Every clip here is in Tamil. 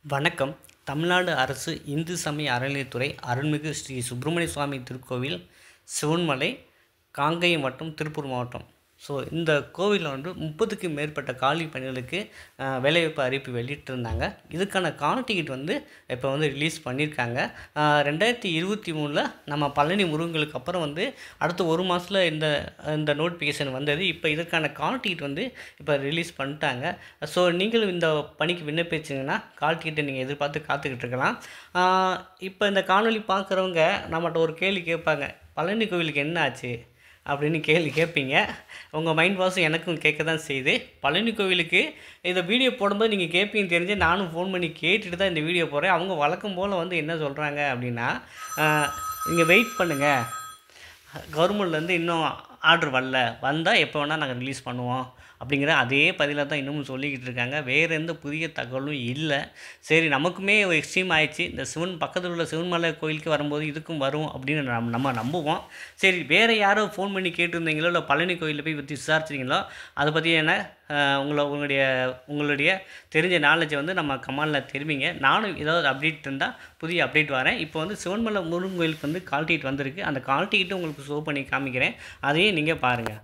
வணக்கம் தமிழ்நாடு அரசு இந்து சமய அறநிலையத்துறை அருள்மிகு ஸ்ரீ சுப்பிரமணிய சுவாமி திருக்கோவில் சிவன்மலை காங்கேயம் மற்றும் திருப்பூர் மாவட்டம் ஸோ இந்த கோவிலில் வந்து முப்பதுக்கும் மேற்பட்ட காலி பணிகளுக்கு அஹ், வேலைவாய்ப்பு அறிவிப்பு வெளியிட்டிருந்தாங்க இதுக்கான கால் டிக்கெட் வந்து இப்போ வந்து ரிலீஸ் பண்ணியிருக்காங்க அஹ், ரெண்டாயிரத்தி இருபத்தி மூணில் நம்ம பழனி முருகங்களுக்கு அப்புறம் வந்து அடுத்த ஒரு மாதத்தில் இந்த இந்த நோட்டிஃபிகேஷன் வந்தது இப்போ இதற்கான கால் டிக்கெட் வந்து இப்போ ரிலீஸ் பண்ணிட்டாங்க ஸோ நீங்களும் இந்த பணிக்கு விண்ணப்பிச்சிங்கன்னா கால் டிக்கெட்டை நீங்கள் எதிர்பார்த்து காத்துக்கிட்டு இருக்கலாம் ஆஹ் இப்போ இந்த காணொளி பார்க்குறவங்க நம்மகிட்ட ஒரு கேள்வி கேட்பாங்க பழனி கோவிலுக்கு என்ன ஆச்சு அப்படின்னு கேள்வி கேட்பீங்க உங்கள் மைண்ட் வாஷும் எனக்கும் கேட்க தான் செய்யுது பழனி கோவிலுக்கு இந்த வீடியோ போடும்போது நீங்கள் கேட்பீங்க தெரிஞ்சு நானும் ஃபோன் பண்ணி கேட்டுட்டு தான் இந்த வீடியோ போடுறேன் அவங்க வழக்கம் போல் வந்து என்ன சொல்கிறாங்க அப்படின்னா நீங்கள் வெயிட் பண்ணுங்கள் கவர்மெண்ட்லேருந்து இன்னும் ஆர்டர் வரல வந்தால் எப்போ வேணால் நாங்கள் ரிலீஸ் பண்ணுவோம் அப்படிங்கிற அதே பதிலாக தான் இன்னமும் சொல்லிக்கிட்டு இருக்காங்க வேறு எந்த புதிய தகவலும் இல்லை சரி நமக்குமே ஒரு எக்ஸ்ட்ரீம் ஆயிடுச்சு இந்த சிவன் பக்கத்தில் உள்ள சிவன்மலை கோயிலுக்கு வரும்போது இதுக்கும் வரும் அப்படின்னு நம்ம நம்ம நம்புவோம் சரி வேறு யாரோ ஃபோன் பண்ணி கேட்டிருந்தீங்களோ இல்லை பழனி கோயிலில் போய் பற்றி விசாரிச்சிங்களோ அதை பற்றி என்ன அஹ், உங்களை உங்களுடைய உங்களுடைய தெரிஞ்ச நாலேஜை வந்து நம்ம கமாலில் தெரிவிங்க நானும் ஏதாவது அப்டேட் இருந்தால் புதிய அப்டேட் வரேன் இப்போ வந்து சிவன்மலை முருகன் கோயிலுக்கு வந்து கால் டிக்கெட் வந்திருக்கு அந்த கால் டிக்கெட்டு உங்களுக்கு ஷோ பண்ணி காமிக்கிறேன் அதையும் நீங்கள் பாருங்கள்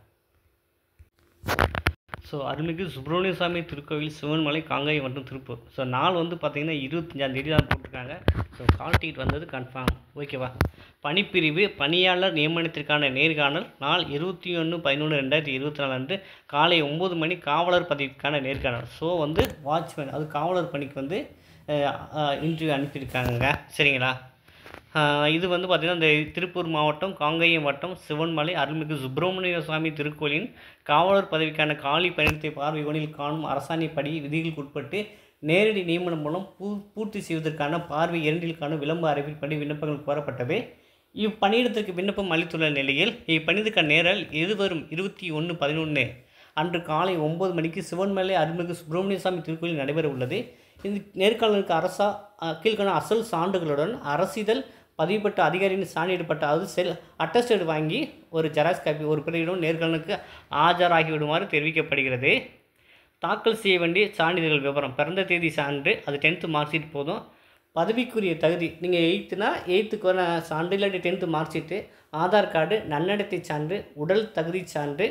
ஸோ அருள்மிகு சுப்பிரமணிய சுவாமி திருக்கோவில் சிவன்மலை காங்கேயம் மற்றும் திருப்பூர் ஸோ நாள் வந்து பார்த்தீங்கன்னா இருபத்தஞ்சாம் தேதி தான் போட்டிருக்காங்க ஸோ கால் டிக்கெட் வந்தது கன்ஃபார்ம் ஓகேவா பணிப்பிரிவு பணியாளர் நியமனத்திற்கான நேர்காணல் நாள் இருபத்தி ஒன்று பதினொன்று ரெண்டாயிரத்தி இருபத்தி நாலு அன்று காலை ஒம்பது மணி காவலர் பதவிக்கான நேர்காணல் ஸோ வந்து வாட்ச்மேன் அது காவலர் பணிக்கு வந்து இன்டர்வியூ அனுப்பியிருக்காங்க சரிங்களா ஆஹ் இது வந்து பார்த்திங்கன்னா இந்த திருப்பூர் மாவட்டம் காங்கேயம் வட்டம் சிவன்மலை அருள்மிகு சுப்பிரமணிய சுவாமி திருக்கோயிலின் காவலர் பதவிக்கான காலி பயணத்தை பார்வையோனில் காணும் அரசாணைப்படி விதிகளுக்கு உட்பட்டு நேரடி நியமனம் மூலம் பூ பூர்த்தி செய்வதற்கான பார்வை இரண்டிற்கான விளம்ப அறிவிப்படி விண்ணப்பங்கள் கோரப்பட்டது இப்பணியிடத்திற்கு விண்ணப்பம் அளித்துள்ள நிலையில் இப்பணிதுக்கான நேரல் எதிர்வரும் இருபத்தி ஒன்று பதினொன்று அன்று காலை ஒம்பது மணிக்கு சிவன்மலை அருள்மிகு சுப்பிரமணிய சுவாமி திருக்கோயில் நடைபெற உள்ளது இந்த நேர்காணலுக்கு அரசா அஹ், கீழ்காண அசல் சான்றுகளுடன் அரசிதழ் பதிவுபட்ட அதிகாரியின் சான்றிடப்பட்ட அதாவது செல் அட்டஸ்டட் வாங்கி ஒரு ஜெராக்ஸ் காப்பி ஒரு பிரதியிடம் நேர்காணலுக்கு ஆஜராகிவிடுமாறு தெரிவிக்கப்படுகிறது தாக்கல் செய்ய வேண்டிய சான்றிதழ்கள் விவரம் பிறந்த தேதி சான்று அது டென்த்து மார்க் ஷீட் போதும் பதவிக்குரிய தகுதி நீங்கள் எயித்துனா எயித்துக்கு வர சான்று இல்லாட்டி tenth mark sheet Aadhaar card நன்னடத்தை சான்று உடல் தகுதி சான்று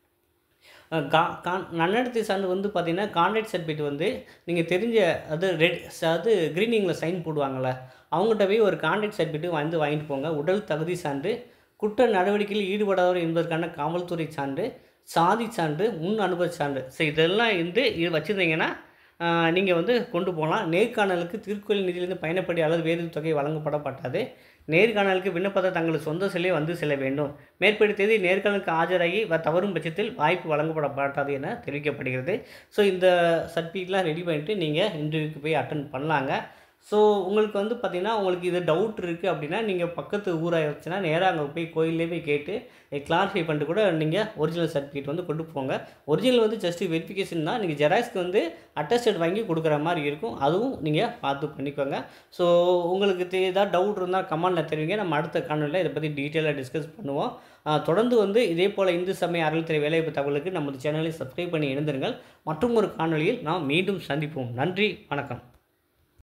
அஹ் கா கான் நன்னடத்தை சான்று வந்து பார்த்தீங்கன்னா கான்ட்ராக்ட் சர்டிஃபிகேட் வந்து நீங்கள் தெரிஞ்ச அது ரெட் அது க்ரீனிங்கில் சைன் போடுவாங்கள்ல அவங்ககிட்ட போய் ஒரு கான்ட்ராக்ட் சர்டிஃபிகேட் வந்து வாங்கிட்டு போங்க உடல் தகுதி சான்று குற்ற நடவடிக்கையில் ஈடுபடாதவர் என்பதற்கான காவல்துறை சான்று சாதி சான்று முன் அனுபவ சான்று ஸோ இதெல்லாம் வந்து இது வச்சுருந்தீங்கன்னா நீங்கள் வந்து கொண்டு போகலாம் நேர்காணலுக்கு திருக்கோயில் நிதியிலிருந்து பயணப்படி அல்லது வேறு தொகை வழங்கப்படப்பட்டது நேர்காணலுக்கு விண்ணப்பத்தை தங்கள் சொந்த செல்லே வந்து செல்ல வேண்டும் மேற்படி தேதி நேர்காணலுக்கு ஆஜராகி வ- தவறும் பட்சத்தில் வாய்ப்பு வழங்கப்படப்படாது என தெரிவிக்கப்படுகிறது ஸோ இந்த சர்டிஃபிகேட்லாம் ரெடி பண்ணிவிட்டு நீங்கள் இன்டர்வியூக்கு போய் அட்டன் பண்ணலாங்க ஸோ உங்களுக்கு வந்து பார்த்திங்கன்னா உங்களுக்கு இது டவுட் இருக்குது அப்படின்னா நீங்கள் பக்கத்து ஊராக இருந்துச்சுன்னா நேராக அங்கே போய் கோயிலே போய் கேட்டு கிளாரிஃபை பண்ணிட்டு கூட நீங்கள் ஒரிஜினல் சர்டிஃபிகேட் வந்து கொண்டு போங்க ஒரிஜினல் வந்து ஜஸ்ட் வெரிஃபிகேஷன் தான் நீங்கள் ஜெராக்ஸ்க்கு வந்து அட்டஸ்டட் வாங்கி கொடுக்குற மாதிரி இருக்கும் அதுவும் நீங்கள் பார்த்து பண்ணிக்கோங்க ஸோ உங்களுக்கு தெ- ஏதாவது டவுட் இருந்தால் கமெண்டில் தெரிவிங்க நம்ம அடுத்த காணொலியில் இதை பற்றி டீட்டெயிலாக டிஸ்கஸ் பண்ணுவோம் ஆஹ் தொடர்ந்து வந்து இதே போல் இந்து சமய அறநிலைத்துறை வேலைவாய்ப்பு தகவலுக்கு நமது சேனலை சப்ஸ்கிரைப் பண்ணி எழுந்திருங்கள் மற்றும் ஒரு காணொளியில் நாம் மீண்டும் சந்திப்போம் நன்றி வணக்கம்